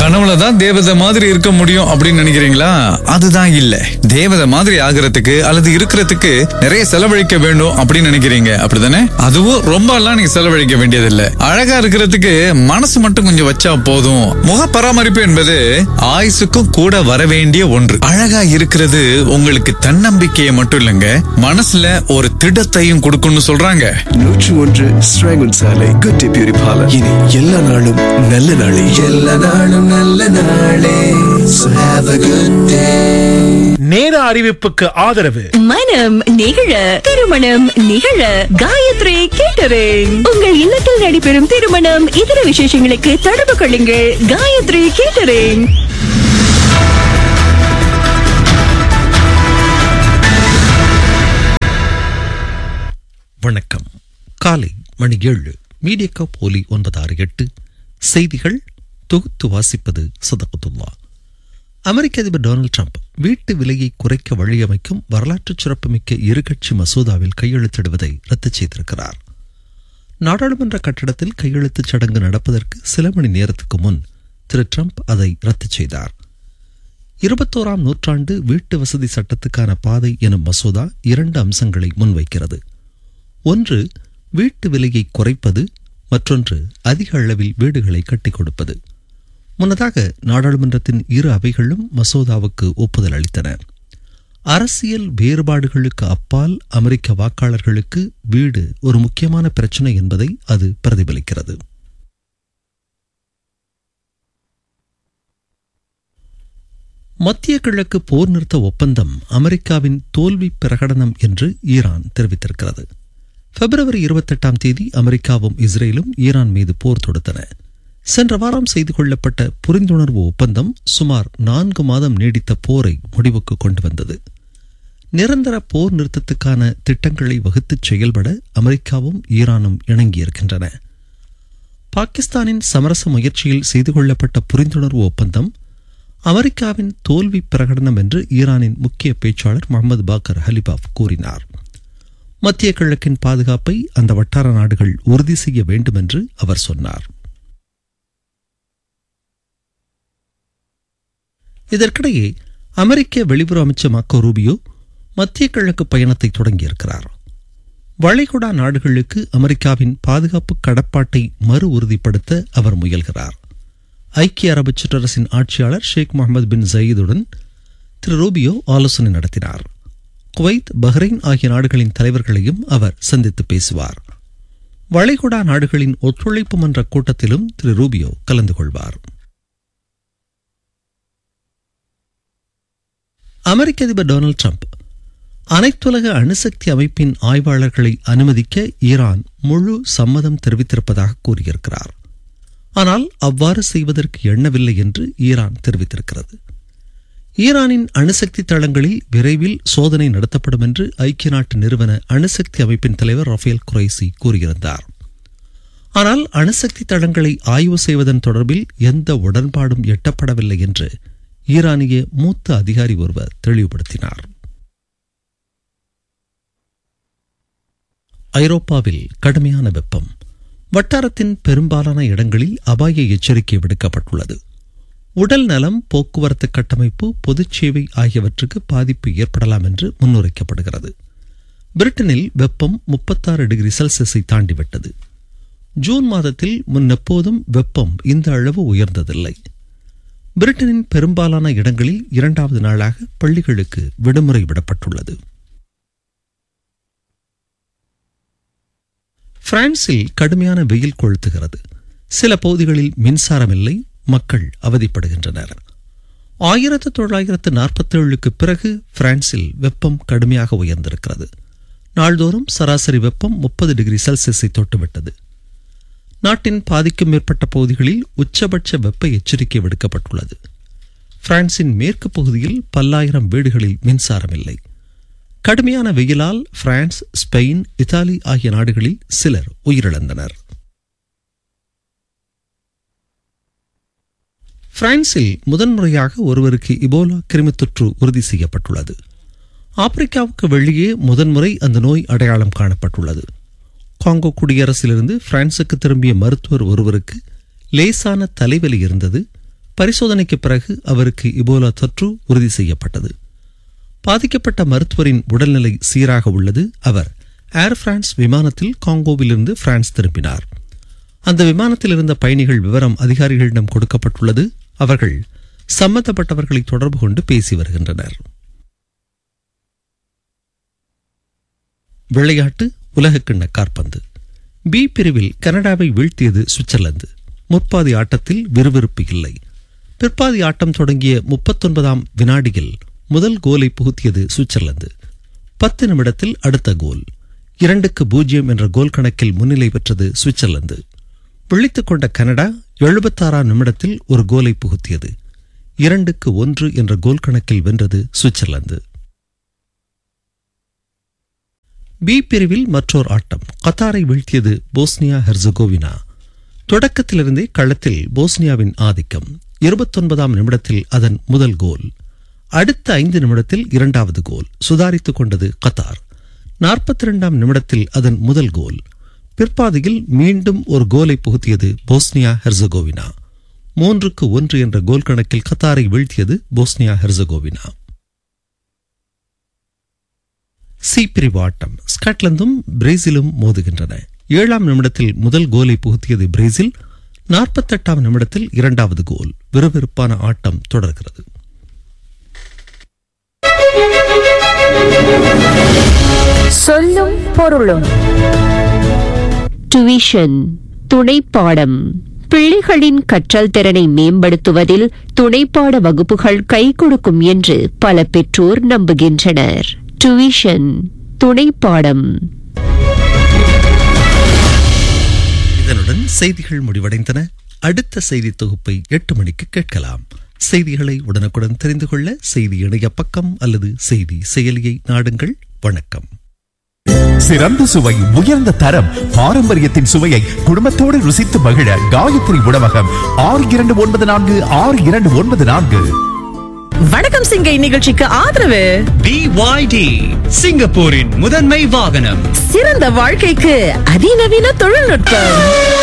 கனவுல தான் தேவதை மாதிரி இருக்க முடியும் அப்படின்னு நினைக்கிறீங்களா அதுதான் இல்ல தேவதை மாதிரி ஆகிறதுக்கு அல்லது இருக்கிறதுக்கு நிறைய செலவழிக்க வேண்டும் அப்படின்னு நினைக்கிறீங்க அப்படிதானே அதுவும் ரொம்ப எல்லாம் நீங்க செலவழிக்க வேண்டியதில்லை அழகா இருக்கிறதுக்கு மனசு மட்டும் கொஞ்சம் வச்சா போதும் முக பராமரிப்பு என்பது ஆயுசுக்கும் கூட வர வேண்டிய ஒன்று அழகா இருக்கிறது உங்களுக்கு தன்னம்பிக்கையை மட்டும் இல்லைங்க மனசுல ஒரு திடத்தையும் கொடுக்கும்னு சொல்றாங்க நூற்று ஒன்று ஸ்ராங்கன் சாலை குட் டே பியூரி பார்லர் இனி எல்லா நாளும் நல்ல நாளே எல்லா நாளும் நல்ல நாளே So have a good day. நேர அறிவிப்புக்கு ஆதரவு மனம் நிகழ திருமணம் நிகழ காயத்ரி கேட்டரிங் உங்கள் இல்லத்தில் நடைபெறும் திருமணம் இதர விசேஷங்களுக்கு தொடர்பு கொள்ளுங்கள் காயத்ரி கேட்டரிங் வணக்கம் காலை மணி ஏழு மீடியா போலி ஒன்பது ஆறு எட்டு செய்திகள் தொகுத்து வாசிப்பது சதகத்துல்லா அமெரிக்க அதிபர் டொனால்ட் ட்ரம்ப் வீட்டு விலையை குறைக்க வழியமைக்கும் வரலாற்று சிறப்புமிக்க இருகட்சி மசோதாவில் கையெழுத்திடுவதை ரத்து செய்திருக்கிறார் நாடாளுமன்ற கட்டடத்தில் கையெழுத்துச் சடங்கு நடப்பதற்கு சில மணி நேரத்துக்கு முன் திரு ட்ரம்ப் அதை ரத்து செய்தார் இருபத்தோராம் நூற்றாண்டு வீட்டு வசதி சட்டத்துக்கான பாதை எனும் மசோதா இரண்டு அம்சங்களை முன்வைக்கிறது ஒன்று வீட்டு விலையை குறைப்பது மற்றொன்று அதிக அளவில் வீடுகளை கட்டிக் கொடுப்பது முன்னதாக நாடாளுமன்றத்தின் இரு அவைகளும் மசோதாவுக்கு ஒப்புதல் அளித்தன அரசியல் வேறுபாடுகளுக்கு அப்பால் அமெரிக்க வாக்காளர்களுக்கு வீடு ஒரு முக்கியமான பிரச்சனை என்பதை அது பிரதிபலிக்கிறது மத்திய கிழக்கு போர் நிறுத்த ஒப்பந்தம் அமெரிக்காவின் தோல்வி பிரகடனம் என்று ஈரான் தெரிவித்திருக்கிறது பிப்ரவரி இருபத்தெட்டாம் தேதி அமெரிக்காவும் இஸ்ரேலும் ஈரான் மீது போர் தொடுத்தன சென்ற வாரம் செய்து கொள்ளப்பட்ட புரிந்துணர்வு ஒப்பந்தம் சுமார் நான்கு மாதம் நீடித்த போரை முடிவுக்கு கொண்டு வந்தது நிரந்தர போர் நிறுத்தத்துக்கான திட்டங்களை வகுத்துச் செயல்பட அமெரிக்காவும் ஈரானும் இணங்கியிருக்கின்றன பாகிஸ்தானின் சமரச முயற்சியில் செய்து கொள்ளப்பட்ட புரிந்துணர்வு ஒப்பந்தம் அமெரிக்காவின் தோல்வி பிரகடனம் என்று ஈரானின் முக்கிய பேச்சாளர் முகமது பாக்கர் ஹலிபாப் கூறினார் மத்திய கிழக்கின் பாதுகாப்பை அந்த வட்டார நாடுகள் உறுதி செய்ய வேண்டும் என்று அவர் சொன்னார் இதற்கிடையே அமெரிக்க வெளியுறவு அமைச்சர் மாக்கோ ரூபியோ மத்திய கிழக்கு பயணத்தை தொடங்கியிருக்கிறார் வளைகுடா நாடுகளுக்கு அமெரிக்காவின் பாதுகாப்பு கடப்பாட்டை மறு உறுதிப்படுத்த அவர் முயல்கிறார் ஐக்கிய அரபு சிற்றரசின் ஆட்சியாளர் ஷேக் முகமது பின் ஜயீதுடன் திரு ரூபியோ ஆலோசனை நடத்தினார் குவைத் பஹ்ரைன் ஆகிய நாடுகளின் தலைவர்களையும் அவர் சந்தித்து பேசுவார் வளைகுடா நாடுகளின் ஒத்துழைப்பு மன்ற கூட்டத்திலும் திரு ரூபியோ கலந்து கொள்வார் அமெரிக்க அதிபர் டொனால்ட் ட்ரம்ப் அனைத்துலக அணுசக்தி அமைப்பின் ஆய்வாளர்களை அனுமதிக்க ஈரான் முழு சம்மதம் தெரிவித்திருப்பதாக கூறியிருக்கிறார் ஆனால் அவ்வாறு செய்வதற்கு எண்ணவில்லை என்று ஈரான் தெரிவித்திருக்கிறது ஈரானின் அணுசக்தி தளங்களில் விரைவில் சோதனை நடத்தப்படும் என்று ஐக்கிய நாட்டு நிறுவன அணுசக்தி அமைப்பின் தலைவர் ரஃபேல் குரைசி கூறியிருந்தார் ஆனால் அணுசக்தி தளங்களை ஆய்வு செய்வதன் தொடர்பில் எந்த உடன்பாடும் எட்டப்படவில்லை என்று ஈரானிய மூத்த அதிகாரி ஒருவர் தெளிவுபடுத்தினார் ஐரோப்பாவில் கடுமையான வெப்பம் வட்டாரத்தின் பெரும்பாலான இடங்களில் அபாய எச்சரிக்கை விடுக்கப்பட்டுள்ளது உடல் நலம் போக்குவரத்து கட்டமைப்பு பொதுச் சேவை ஆகியவற்றுக்கு பாதிப்பு ஏற்படலாம் என்று முன்னுரைக்கப்படுகிறது பிரிட்டனில் வெப்பம் முப்பத்தாறு டிகிரி செல்சியஸை தாண்டிவிட்டது ஜூன் மாதத்தில் முன்னெப்போதும் வெப்பம் இந்த அளவு உயர்ந்ததில்லை பிரிட்டனின் பெரும்பாலான இடங்களில் இரண்டாவது நாளாக பள்ளிகளுக்கு விடுமுறை விடப்பட்டுள்ளது பிரான்சில் கடுமையான வெயில் கொளுத்துகிறது சில பகுதிகளில் மின்சாரம் இல்லை மக்கள் அவதிப்படுகின்றனர் ஆயிரத்து தொள்ளாயிரத்து நாற்பத்தேழுக்கு பிறகு பிரான்சில் வெப்பம் கடுமையாக உயர்ந்திருக்கிறது நாள்தோறும் சராசரி வெப்பம் முப்பது டிகிரி செல்சியஸை தொட்டுவிட்டது நாட்டின் பாதிக்கும் மேற்பட்ட பகுதிகளில் உச்சபட்ச வெப்ப எச்சரிக்கை விடுக்கப்பட்டுள்ளது பிரான்சின் மேற்கு பகுதியில் பல்லாயிரம் வீடுகளில் மின்சாரம் இல்லை கடுமையான வெயிலால் பிரான்ஸ் ஸ்பெயின் இத்தாலி ஆகிய நாடுகளில் சிலர் உயிரிழந்தனர் பிரான்சில் முதன்முறையாக ஒருவருக்கு இபோலா கிருமித்தொற்று உறுதி செய்யப்பட்டுள்ளது ஆப்பிரிக்காவுக்கு வெளியே முதன்முறை அந்த நோய் அடையாளம் காணப்பட்டுள்ளது காங்கோ குடியரசிலிருந்து பிரான்சுக்கு திரும்பிய மருத்துவர் ஒருவருக்கு லேசான தலைவலி இருந்தது பரிசோதனைக்கு பிறகு அவருக்கு இபோலா தொற்று உறுதி செய்யப்பட்டது பாதிக்கப்பட்ட மருத்துவரின் உடல்நிலை சீராக உள்ளது அவர் ஏர் பிரான்ஸ் விமானத்தில் காங்கோவிலிருந்து பிரான்ஸ் திரும்பினார் அந்த விமானத்தில் இருந்த பயணிகள் விவரம் அதிகாரிகளிடம் கொடுக்கப்பட்டுள்ளது அவர்கள் சம்பந்தப்பட்டவர்களை தொடர்பு கொண்டு பேசி வருகின்றனர் விளையாட்டு உலகக்கிண்ண காற்பந்து பி பிரிவில் கனடாவை வீழ்த்தியது சுவிட்சர்லாந்து முற்பாதி ஆட்டத்தில் விறுவிறுப்பு இல்லை பிற்பாதி ஆட்டம் தொடங்கிய முப்பத்தொன்பதாம் வினாடியில் முதல் கோலை புகுத்தியது சுவிட்சர்லாந்து பத்து நிமிடத்தில் அடுத்த கோல் இரண்டுக்கு பூஜ்ஜியம் என்ற கோல் கணக்கில் முன்னிலை பெற்றது சுவிட்சர்லாந்து விழித்துக் கொண்ட கனடா எழுபத்தாறாம் நிமிடத்தில் ஒரு கோலை புகுத்தியது இரண்டுக்கு ஒன்று என்ற கோல் கணக்கில் வென்றது சுவிட்சர்லாந்து பி பிரிவில் மற்றொரு ஆட்டம் கத்தாரை வீழ்த்தியது போஸ்னியா ஹெர்சகோவினா தொடக்கத்திலிருந்தே களத்தில் போஸ்னியாவின் ஆதிக்கம் இருபத்தொன்பதாம் நிமிடத்தில் அதன் முதல் கோல் அடுத்த ஐந்து நிமிடத்தில் இரண்டாவது கோல் சுதாரித்துக் கொண்டது கத்தார் நாற்பத்தி இரண்டாம் நிமிடத்தில் அதன் முதல் கோல் பிற்பாதியில் மீண்டும் ஒரு கோலை புகுத்தியது போஸ்னியா ஹெர்சகோவினா மூன்றுக்கு ஒன்று என்ற கோல் கணக்கில் கத்தாரை வீழ்த்தியது போஸ்னியா ஹெர்சகோவினா சி பிரிவு ஆட்டம் ஸ்காட்லாந்தும் பிரேசிலும் மோதுகின்றன ஏழாம் நிமிடத்தில் முதல் கோலை புகுத்தியது பிரேசில் நாற்பத்தெட்டாம் நிமிடத்தில் இரண்டாவது கோல் விறுவிறுப்பான ஆட்டம் தொடர்கிறது சொல்லும் பொருளும் டியூஷன் துணைப்பாடம் பிள்ளைகளின் கற்றல் திறனை மேம்படுத்துவதில் துணைப்பாட வகுப்புகள் கை கொடுக்கும் என்று பல பெற்றோர் நம்புகின்றனர் டியூஷன் துணைப்பாடம் இதனுடன் செய்திகள் முடிவடைந்தன அடுத்த செய்தி தொகுப்பை எட்டு மணிக்கு கேட்கலாம் செய்திகளை உடனுக்குடன் தெரிந்து கொள்ள செய்தி இணைய பக்கம் அல்லது செய்தி செயலியை நாடுங்கள் வணக்கம் சிறந்த சுவை உயர்ந்த தரம் பாரம்பரியத்தின் சுவையை குடும்பத்தோடு ருசித்து மகிழ காயத்ரி உணவகம் ஆறு இரண்டு ஒன்பது நான்கு ஆறு இரண்டு ஒன்பது நான்கு வணக்கம் சிங்கை நிகழ்ச்சிக்கு ஆதரவு BYD சிங்கப்பூரின் முதன்மை வாகனம் சிறந்த வாழ்க்கைக்கு அதிநவீன தொழில்நுட்பம்